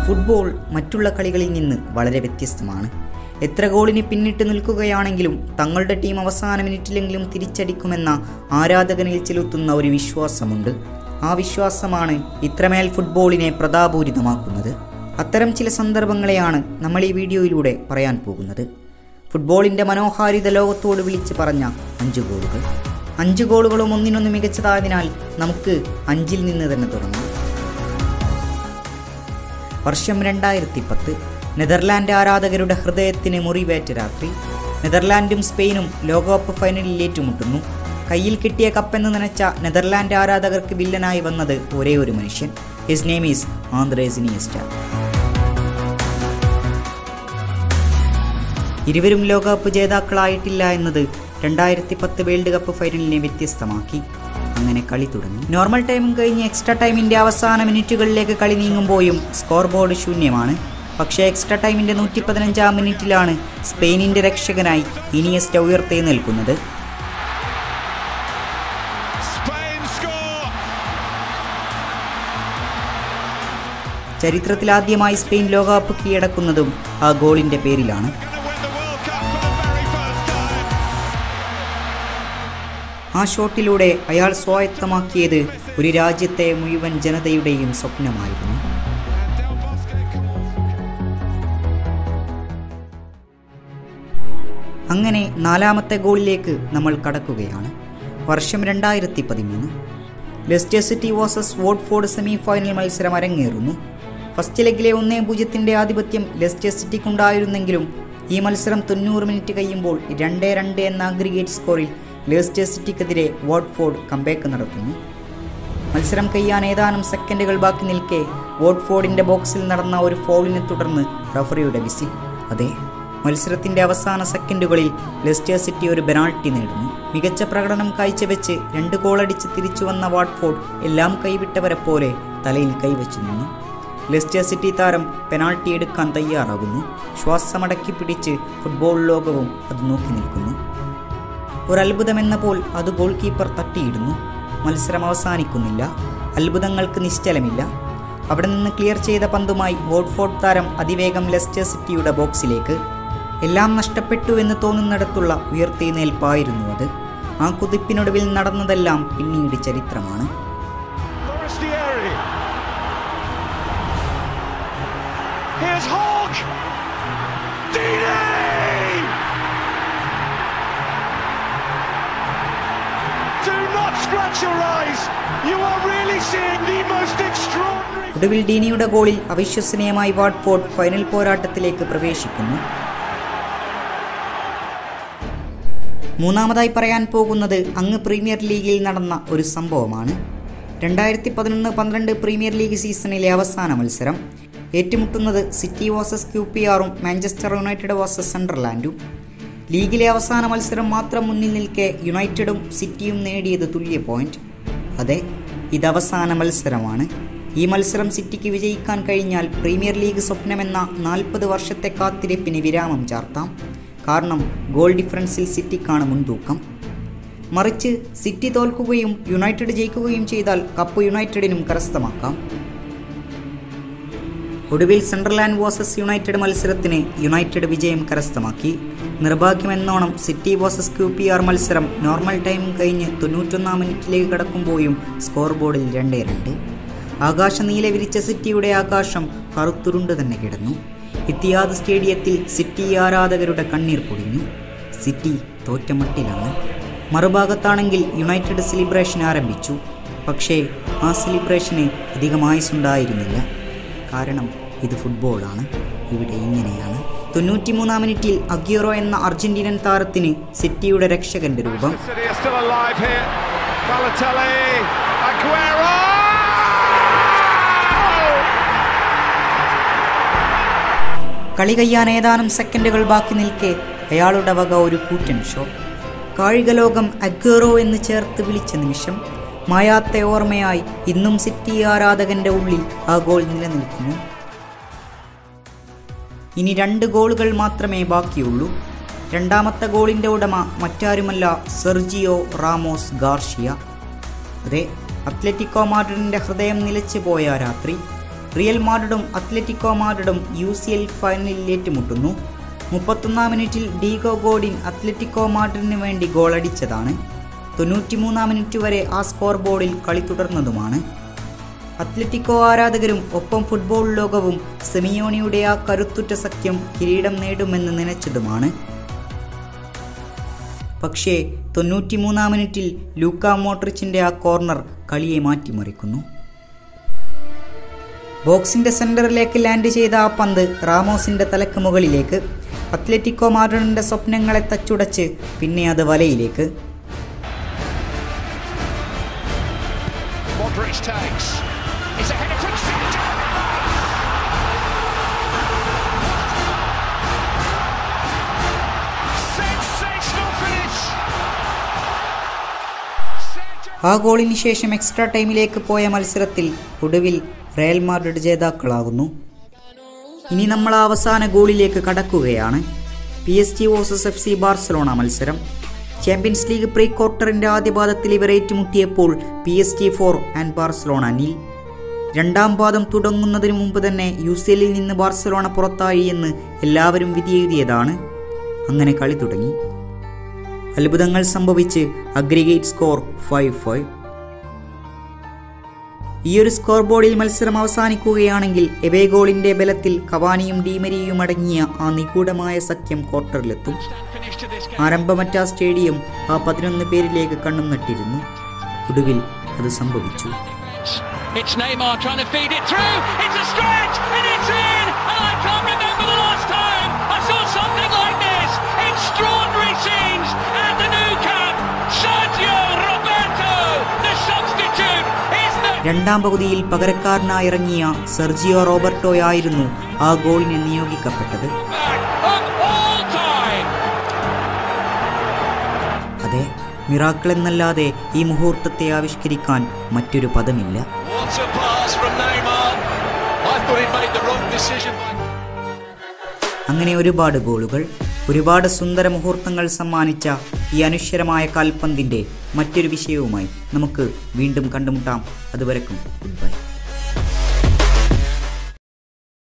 Football മറ്റുള്ള കളികളിൽ നിന്ന് വളരെ വ്യത്യസ്തമാണ് എത്ര ഗോളിന് പിന്നിട്ട് നിൽക്കുകയാണെങ്കിലും തങ്ങളുടെ ടീം അവസാന മിനിറ്റിലെങ്കിലും തിരിച്ചടിക്കുമെന്ന ആരാധകനിൽ ചെലുത്തുന്ന ഒരു വിശ്വാസമുണ്ട് ആ വിശ്വാസമാണ് ഇത്രമേൽ ഫുട്ബോളിനെ പ്രതാപൂരിതമാക്കുന്നത് അത്തരം ചില സന്ദർഭങ്ങളെയാണ് നമ്മൾ ഈ വീഡിയോയിലൂടെ പറയാൻ പോകുന്നത് ഫുട്ബോളിൻ്റെ മനോഹാരിത ലോകത്തോട് വിളിച്ച് പറഞ്ഞ അഞ്ച് ഗോളുകൾ അഞ്ച് ഗോളുകളും ഒന്നിനൊന്ന് മികച്ചതായതിനാൽ നമുക്ക് അഞ്ചിൽ നിന്ന് തന്നെ തുടങ്ങാം വർഷം രണ്ടായിരത്തി പത്ത് നെതർലാൻഡ് ആരാധകരുടെ ഹൃദയത്തിന് മുറിവേറ്റ രാത്രി നെതർലാൻഡും സ്പെയിനും ലോകകപ്പ് ഫൈനലിൽ ഏറ്റുമുട്ടുന്നു കയ്യിൽ കിട്ടിയ കപ്പെന്ന് നനച്ച നെതർലാൻഡ് ആരാധകർക്ക് വില്ലനായി വന്നത് ഒരേ ഒരു മനുഷ്യൻ his name is Andres Iniesta ഇരുവരും ലോകകപ്പ് ജേതാക്കളായിട്ടില്ല എന്നത് രണ്ടായിരത്തി പത്ത് വേൾഡ് കപ്പ് ഫൈനലിനെ വ്യത്യസ്തമാക്കി അങ്ങനെ കളി തുടങ്ങി നോർമൽ ടൈമും കഴിഞ്ഞ് എക്സ്ട്രാ ടൈമിന്റെ അവസാന മിനിറ്റുകളിലേക്ക് കളി നീങ്ങുമ്പോഴും സ്കോർ ബോർഡ് ശൂന്യമാണ് പക്ഷേ എക്സ്ട്രാ ടൈമിന്റെ നൂറ്റി പതിനഞ്ചാം മിനിറ്റിലാണ് സ്പെയിനിന്റെ രക്ഷകനായി ഇനിയസ്റ്റ ഉയർത്തി നിൽക്കുന്നത് Spain score! ചരിത്രത്തിലാദ്യമായി സ്പെയിൻ ലോകകപ്പ് കീഴടക്കുന്നതും ആ ഗോളിന്റെ പേരിലാണ് Gonna win the World Cup for the very first time. ആ ഷോട്ടിലൂടെ അയാൾ സ്വായത്തമാക്കിയത് ഒരു രാജ്യത്തെ മുഴുവൻ ജനതയുടെയും സ്വപ്നമായിരുന്നു And Del Bosque അങ്ങനെ നാലാമത്തെ ഗോളിലേക്ക് നമ്മൾ കടക്കുകയാണ് വർഷം രണ്ടായിരത്തി പതിമൂന്ന് Leicester City versus Watford semi final മത്സരം അരങ്ങേറുന്നു ഫസ്റ്റ് ലെഗിലെ ഒന്നേ പൂജ്യത്തിൻ്റെ ആധിപത്യം ലെസ്റ്റർ സിറ്റിക്കുണ്ടായിരുന്നെങ്കിലും ഈ മത്സരം തൊണ്ണൂറ് മിനിറ്റ് കഴിയുമ്പോൾ രണ്ട് രണ്ട് എന്ന അഗ്രിഗേറ്റ് സ്കോറിൽ ലെസ്റ്റർ സിറ്റിക്കെതിരെ വാട്ട്ഫോർഡ് കംബാക്ക് നടത്തുന്നു മത്സരം കഴിയാൻ ഏതാനും സെക്കൻഡുകൾ ബാക്കി നിൽക്കെ വോട്ട്ഫോർഡിന്റെ ബോക്സിൽ നടന്ന ഒരു ഫൗളിനെ തുടർന്ന് റഫറിയുടെ വിസിൽ അതെ മത്സരത്തിന്റെ അവസാന സെക്കൻഡുകളിൽ ലെസ്റ്റർ സിറ്റി ഒരു പെനാൾട്ടി നേടുന്നു മികച്ച പ്രകടനം കാഴ്ചവെച്ച് രണ്ട് ഗോളടിച്ച് തിരിച്ചു വന്ന വാട്ട്ഫോർഡ് എല്ലാം കൈവിട്ടവരെ പോലെ തലയിൽ കൈവച്ചു നിന്നു ലെസ്റ്റർ സിറ്റി താരം പെനാൾട്ടി എടുക്കാൻ തയ്യാറാകുന്നു ശ്വാസമടക്കി പിടിച്ച് ഫുട്ബോൾ ലോകവും അത് നോക്കി നിൽക്കുന്നു ഒരത്ഭുതമെന്ന പോൽ അത് ഗോൾ കീപ്പർ തട്ടിയിടുന്നു മത്സരം അവസാനിക്കുന്നില്ല അത്ഭുതങ്ങൾക്ക് നിശ്ചലമില്ല അവിടെ നിന്ന് ക്ലിയർ ചെയ്ത പന്തുമായി വോട്ട്ഫോർഡ് താരം അതിവേഗം ലെസ്റ്റർ സിറ്റിയുടെ ബോക്സിലേക്ക് എല്ലാം നഷ്ടപ്പെട്ടു എന്ന് തോന്നുന്നിടത്തുള്ള ഉയർത്തിനേൽപ്പായിരുന്നു അത് ആ കുതിപ്പിനൊടുവിൽ നടന്നതെല്ലാം പിന്നീട് ചരിത്രമാണ് Forestieri. Here's Hawk. Dini! Do not scratch your eyes. You are really seeing the most extraordinary. ഒടുവിൽ ഡീനിയുടെ ഗോളിൽ അവിശ്വസനീയമായി വാട്ട്ഫോർഡ് ഫൈനൽ പോരാട്ടത്തിലേക്ക് പ്രവേശിക്കുന്നു മൂന്നാമതായി പറയാൻ പോകുന്നത് അങ്ങ് പ്രീമിയർ ലീഗിൽ നടന്ന ഒരു സംഭവമാണ് രണ്ടായിരത്തി പതിനൊന്ന് പന്ത്രണ്ട് പ്രീമിയർ ലീഗ് സീസണിലെ അവസാന മത്സരം ഏറ്റുമുട്ടുന്നത് സിറ്റി വേഴ്സസ് ക്യു പി ആറും മാഞ്ചസ്റ്റർ യുണൈറ്റഡ് വേഴ്സസ് സണ്ടർലാൻഡും ലീഗിലെ അവസാന മത്സരം മാത്രം മുന്നിൽ നിൽക്കെ യുണൈറ്റഡും സിറ്റിയും നേടിയത് തുല്യ പോയിന്റ് അതെ ഇത് അവസാന മത്സരമാണ് ഈ മത്സരം സിറ്റിക്ക് വിജയിക്കാൻ കഴിഞ്ഞാൽ പ്രീമിയർ ലീഗ് സ്വപ്നമെന്ന നാൽപ്പത് വർഷത്തെ കാത്തിരിപ്പിന് വിരാമം ചാർത്താം കാരണം ഗോൾ ഡിഫറൻസിൽ സിറ്റിക്കാണ് മുൻതൂക്കം മറിച്ച് സിറ്റി തോൽക്കുകയും യുണൈറ്റഡ് ജയിക്കുകയും ചെയ്താൽ കപ്പ് യുണൈറ്റഡിനും കരസ്ഥമാക്കാം ഒടുവിൽ സണ്ടർലാൻഡ് വേഴ്സസ് യുണൈറ്റഡ് മത്സരത്തിന് യുണൈറ്റഡ് വിജയം കരസ്ഥമാക്കി നിർഭാഗ്യമെന്നോണം City versus Q P R മത്സരം നോർമൽ ടൈം കഴിഞ്ഞ് തൊണ്ണൂറ്റൊന്നാം മിനിറ്റിലേക്ക് കടക്കുമ്പോഴും സ്കോർ ബോർഡിൽ രണ്ടേ രണ്ട് ആകാശ നീല വിരിച്ച സിറ്റിയുടെ ആകാശം കറുത്തുരുണ്ട് തന്നെ കിടന്നു ഇത്തിയാദ് സ്റ്റേഡിയത്തിൽ സിറ്റി ആരാധകരുടെ കണ്ണീർ പൊടിഞ്ഞു സിറ്റി തോറ്റമട്ടിലാണ് മറുഭാഗത്താണെങ്കിൽ യുണൈറ്റഡ് സെലിബ്രേഷൻ ആരംഭിച്ചു പക്ഷേ ആ സെലിബ്രേഷന് അധികമായുസുണ്ടായിരുന്നില്ല കാരണം ഇത് ഫുട്ബോളാണ് ഇവിടെ ഇങ്ങനെയാണ് തൊണ്ണൂറ്റിമൂന്നാം മിനിറ്റിൽ അഗ്യൂറോ എന്ന അർജന്റീനൻ താരത്തിന് സിറ്റിയുടെ രക്ഷകന്റെ രൂപം City are still alive here. Balotelli. Aguero! കളി കഴിയാൻ ഏതാനും സെക്കൻഡുകൾ ബാക്കി നിൽക്കെ അയാളുടെ വക ഒരു കൂറ്റൻ ഷോ കായിക ലോകം അഗ്വേറോ എന്ന് ചേർത്ത് വിളിച്ച നിമിഷം മായാത്ത ഓർമ്മയായി ഇന്നും സിറ്റി ആരാധകന്റെ ഉള്ളിൽ ആ ഗോൾ നിലനിൽക്കുന്നു ഇനി രണ്ട് ഗോളുകൾ മാത്രമേ ബാക്കിയുള്ളൂ രണ്ടാമത്തെ ഗോളിന്റെ ഉടമ മറ്റാരുമല്ല സെർജിയോ റാമോസ് ഗാർഷിയ അതെ അത്ലറ്റിക്കോ മാഡ്രിഡിന്റെ ഹൃദയം നിലച്ചു പോയ ആ രാത്രി റിയൽ മാഡ്രിഡും അത്ലറ്റിക്കോ മാഡ്രിഡും യു സി എൽ ഫൈനലിൽ ഏറ്റുമുട്ടുന്നു മുപ്പത്തൊന്നാം മിനിറ്റിൽ ഡീഗോ ഗോഡിൻ അത്ലറ്റിക്കോ മാഡ്രിഡിന് വേണ്ടി ഗോളടിച്ചതാണ് തൊണ്ണൂറ്റിമൂന്നാം മിനിറ്റ് വരെ ആ സ്കോർ ബോർഡിൽ കളി തുടർന്നതുമാണ് അത്ലറ്റിക്കോ ആരാധകരും ഒപ്പം ഫുട്ബോൾ ലോകവും സെമിയോണിയുടെ ആ കരുത്തുറ്റ സഖ്യം കിരീടം നേടുമെന്ന് നനച്ചതുമാണ് പക്ഷേ തൊണ്ണൂറ്റിമൂന്നാം മിനിറ്റിൽ ലൂക്ക മോട്രിച്ചിന്റെ ആ കോർണർ കളിയെ മാറ്റിമറിക്കുന്നു ബോക്സിന്റെ സെന്ററിലേക്ക് ലാൻഡ് ചെയ്ത ആ പന്ത് റാമോസിന്റെ തലക്ക് മുകളിലേക്ക് അത്ലറ്റിക്കോ മാഡ്രിഡിന്റെ സ്വപ്നങ്ങളെ തച്ചുടച്ച് പിന്നെ അത് വലയിലേക്ക് Modric takes. It's a header from Sergio Ramos. Sensational finish. Sergio ആ ഗോളിന് ശേഷം എക്സ്ട്രാ ടൈമിലേക്ക് പോയ മത്സരത്തിൽ ഒടുവിൽ റയൽ മാഡ്രിഡ് ജേതാക്കളാകുന്നു ഇനി നമ്മൾ ആ അവസാന ഗോളിലേക്ക് കടക്കുകയാണ് P S G versus F C Barcelona മത്സരം ചാമ്പ്യൻസ് ലീഗ് പ്രീ ക്വാർട്ടറിന്റെ ആദ്യ പാദത്തിൽ ഇവർ ഏറ്റുമുട്ടിയപ്പോൾ P S G four and Barcelona nil രണ്ടാം പാദം തുടങ്ങുന്നതിന് മുമ്പ് തന്നെ യു സി എല്ലിൽ നിന്ന് ബാർസലോണ പുറത്തായി എന്ന് എല്ലാവരും വിധിയെഴുതിയതാണ് അങ്ങനെ കളി തുടങ്ങി അത്ഭുതങ്ങൾ സംഭവിച്ച് അഗ്രിഗേറ്റ് സ്കോർ ഫൈവ് ഫൈവ് ഈ ഒരു സ്കോർ ബോർഡിൽ മത്സരം അവസാനിക്കുകയാണെങ്കിൽ എവേ ഗോളിന്റെ ബലത്തിൽ കവാനിയും ഡീമരിയും അടങ്ങിയ ആ നിഗൂഢമായ സഖ്യം ക്വാർട്ടറിലെത്തും finish to this game. ആരംഭമറ്റ ആ സ്റ്റേഡിയം ആ പതിനൊന്ന് പേരിലേക്ക് കണ്ണും നട്ടിരുന്നു ഒടുവിൽ അത് സംഭവിച്ചു It's Neymar trying to feed it through. It's a stretch and it's in. And I can't remember the last time I saw something like this. Extraordinary scenes at the new camp. Sergio Roberto, the substitute, is the രണ്ടാം പകുതിയിൽ പകരക്കാരനായി ഇറങ്ങിയ Sergio റോബർട്ടോയായിരുന്നു ആ ഗോളിന് നിയോഗിക്കപ്പെട്ടത് back of all time. അതെ miracle എന്നല്ലാതെ ഈ മുഹൂർത്തത്തെ ആവിഷ്കരിക്കാൻ മറ്റൊരു പദമില്ല What a pass from Neymar. I thought he made the wrong decision. അങ്ങനെ ഒരുപാട് ഗോളുകൾ ഒരുപാട് സുന്ദര മുഹൂർത്തങ്ങൾ സമ്മാനിച്ച ഈ അനശ്വരമായ കാൽപന്തിൻ്റെ മറ്റൊരു വിഷയവുമായി നമുക്ക് വീണ്ടും കണ്ടുമുട്ടാം അതുവരെക്കും ഗുഡ് ബൈ